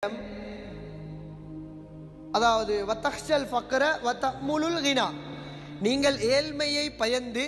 அதாவது வத்தஹ்ஷல் ஃபக்ர வத்த முலுல் கினா நீங்கள் ஏழ்மையை பயந்து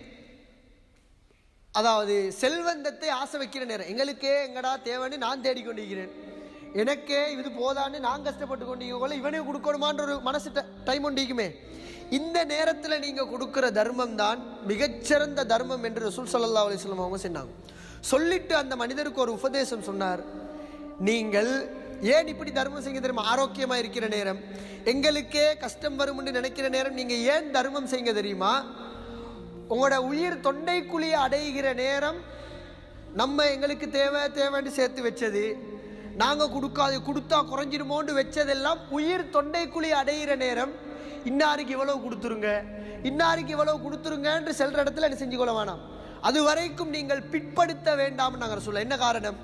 அதாவது செல்வந்தத்தை ஆசை வைக்கிற நேரம் எங்களுக்கே எங்கடா தேவைன்னு நான் தேடிக்கொண்டிருக்கிறேன் எனக்கே இது போதான்னு நான் கஷ்டப்பட்டு கொண்டிருக்கோம் இவனே கொடுக்கணுமான்ற ஒரு மனசு டைம் ஒண்டிக்குமே இந்த நேரத்தில் நீங்கள் கொடுக்குற தர்மம் தான் மிகச்சிறந்த தர்மம் என்று ரசூல் சல்லா அலிஸ்லாம் அவங்க சொன்னாங்க சொல்லிட்டு அந்த மனிதருக்கு ஒரு உபதேசம் சொன்னார் நீங்கள் ஏன் இப்படி தர்மம் செய்ய தெரியுமா ஆரோக்கியமா இருக்கிற நேரம் எங்களுக்கே கஷ்டம் வரும்னு நினைக்கிற நேரம் நீங்க ஏன் தர்மம் செய்ய தெரியுமா உங்களோட உயிர் தொண்டைக்குழியை அடைகிற நேரம் நம்ம எங்களுக்கு தேவை தேவைன்னு சேர்த்து வச்சது நாங்க கொடுக்காது கொடுத்தா குறைஞ்சிருமோன்னு வச்சதெல்லாம் உயிர் தொண்டைக்குழி அடைகிற நேரம் இன்னாருக்கு இவ்வளவு கொடுத்துருங்க இன்னாருக்கு இவ்வளவு கொடுத்துருங்கன்னு செல்ற இடத்துல என்ன செஞ்சு கொள்ள வேணாம் அது வரைக்கும் நீங்கள் பிற்படுத்த வேண்டாம்னு நாங்கள் சொல்ல என்ன காரணம்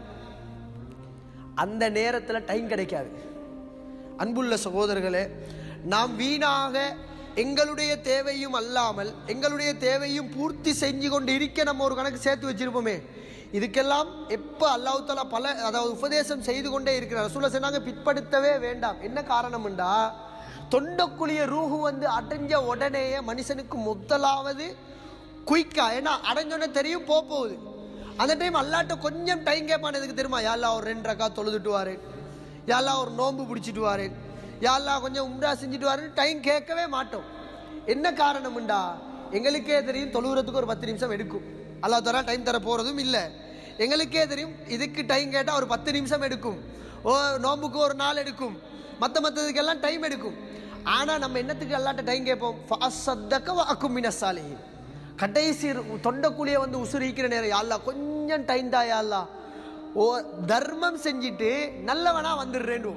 அந்த நேரத்தில் டைம் கிடைக்காது அன்புள்ள சகோதரர்களே நாம் வீணாக எங்களுடைய தேவையும் அல்லாமல் எங்களுடைய தேவையும் பூர்த்தி செஞ்சு கொண்டு இருக்க நம்ம ஒரு கணக்கு சேர்த்து வச்சிருப்போமே இதுக்கெல்லாம் எப்போ அல்லாஹ் தாலா பல அதாவது உபதேசம் செய்து கொண்டே இருக்கிறார் ரசூல சொன்னாங்க பிற்படுத்தவே வேண்டாம் என்ன காரணம்டா தொண்டக்குழிய ரூஹு வந்து அடைஞ்ச உடனேயே மனுஷனுக்கு முதலாவது குயிக்கா ஏன்னா அடைஞ்சோடனே தெரியும் போக போகுது அந்த டைம் அல்லாட்ட கொஞ்சம் டைம் கேட்பான் எதுக்கு தெரியுமா யாழ்லா ஒரு ரெண்டு ரக்கா தொழுதுட்டு வாரு யாழ்லா ஒரு நோன்பு பிடிச்சிட்டு வாரு யாழ்லா கொஞ்சம் உம்ரா செஞ்சுட்டு வாருன்னு டைம் கேட்கவே மாட்டோம் என்ன காரணம்டா எங்களுக்கே தெரியும் தொழுகிறதுக்கு ஒரு பத்து நிமிஷம் எடுக்கும் அல்லா தரா டைம் தர போகிறதும் இல்லை எங்களுக்கே தெரியும் இதுக்கு டைம் கேட்டால் ஒரு பத்து நிமிஷம் எடுக்கும் ஓ நோம்புக்கு ஒரு நாள் எடுக்கும் மற்ற மற்றதுக்கெல்லாம் டைம் எடுக்கும் ஆனால் நம்ம என்னத்துக்கு எல்லாட்ட டைம் கேட்போம் ஃபாசத்தக்க வாக்கும் மினசாலிஹின் கடைசி தொண்டக்குழிய வந்து உசுரிக்கிற நேரம் யாழ்லா கொஞ்சம் டைம் தான் யாழ்லா ஓ தர்மம் செஞ்சுட்டு நல்லவனா வந்துடுறேன்னு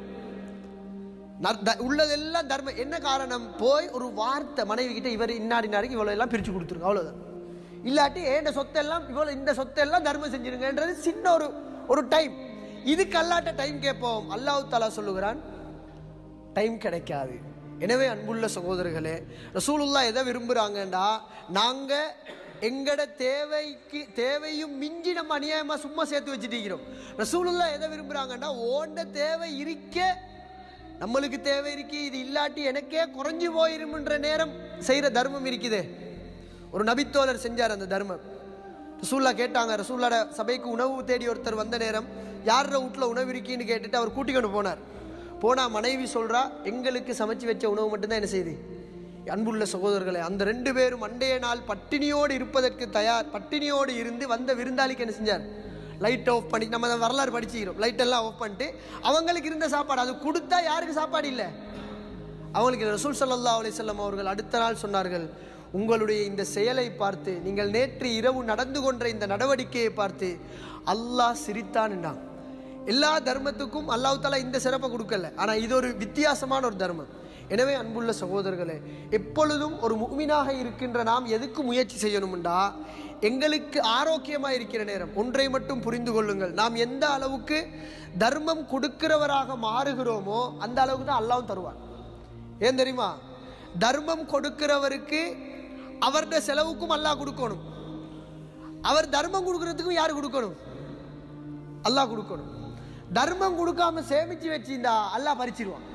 உள்ளதெல்லாம் தர்மம் என்ன காரணம் போய் ஒரு வார்த்தை மனைவி கிட்ட இவர் இன்னாடி நாளைக்கு இவ்வளோ எல்லாம் பிரிச்சு கொடுத்துருங்க அவ்வளோதான் இல்லாட்டி ஏண்ட சொத்தெல்லாம் இவ்வளோ இந்த சொத்தெல்லாம் தர்மம் செஞ்சிருங்கன்றது சின்ன ஒரு ஒரு டைம் இதுக்கு அல்லாட்ட டைம் கேட்போம் அல்லாஹ் தாலா சொல்லுகிறான் டைம் கிடைக்காது எனவே அன்புள்ள சகோதரர்களே ரசூலுல்லா எதை விரும்புகிறாங்கண்டா நாங்கள் எங்கட தேவைக்கு தேவையும் மிஞ்சி நம்ம அநியாயமாக சும்மா சேர்த்து வச்சுட்டு இருக்கிறோம் ரசூலுல்லா எதை விரும்புகிறாங்கண்டா ஓண்ட தேவை இருக்க நம்மளுக்கு தேவை இருக்கு இது இல்லாட்டி எனக்கே குறைஞ்சி போயிரும்ன்ற நேரம் செய்கிற தர்மம் இருக்குதே ஒரு நபித்தோழர் செஞ்சார் அந்த தர்மம் ரசூல்லா கேட்டாங்க ரசூல்லாட சபைக்கு உணவு தேடி ஒருத்தர் வந்த நேரம் யாரோட வீட்டில் உணவு இருக்கின்னு கேட்டுட்டு அவர் கூட்டிக்கொண்டு போனார் போனால் மனைவி சொல்கிறா எங்களுக்கு சமைச்சு வச்ச உணவு மட்டும்தான் என்ன செய்யுது அன்புள்ள சகோதரர்களே அந்த ரெண்டு பேரும் அண்டைய நாள் பட்டினியோடு இருப்பதற்கு தயார் பட்டினியோடு இருந்து வந்த விருந்தாளிக்கு என்ன செஞ்சார் லைட் ஆஃப் பண்ணி நம்ம அதை வரலாறு படிச்சுக்கிறோம் லைட் எல்லாம் ஆஃப் பண்ணிட்டு அவங்களுக்கு இருந்த சாப்பாடு அது கொடுத்தா யாருக்கு சாப்பாடு இல்லை அவங்களுக்கு ரசூல் சல்லா அலிசல்லம் அவர்கள் அடுத்த நாள் சொன்னார்கள் உங்களுடைய இந்த செயலை பார்த்து நீங்கள் நேற்று இரவு நடந்து கொன்ற இந்த நடவடிக்கையை பார்த்து அல்லாஹ் சிரித்தான்டான் எல்லா தர்மத்துக்கும் அல்லாஹ் தாலா இந்த சிறப்பை கொடுக்கல ஆனால் இது ஒரு வித்தியாசமான ஒரு தர்மம் எனவே அன்புள்ள சகோதரர்களே எப்பொழுதும் ஒரு முக்மீனாக இருக்கின்ற நாம் எதுக்கு முயற்சி செய்யணும்டா எங்களுக்கு ஆரோக்கியமாக இருக்கிற நேரம் ஒன்றை மட்டும் புரிந்து கொள்ளுங்கள் நாம் எந்த அளவுக்கு தர்மம் கொடுக்கிறவராக மாறுகிறோமோ அந்த அளவுக்கு தான் அல்லாவும் தருவார் ஏன் தெரியுமா தர்மம் கொடுக்கிறவருக்கு அவருடைய செலவுக்கும் அல்லாஹ் கொடுக்கணும் அவர் தர்மம் கொடுக்கறதுக்கும் யார் கொடுக்கணும் அல்லாஹ் கொடுக்கணும் தர்மம் கொடுக்காம சேமிச்சு வச்சிருந்தா அல்லாஹ் பறிச்சிருவான்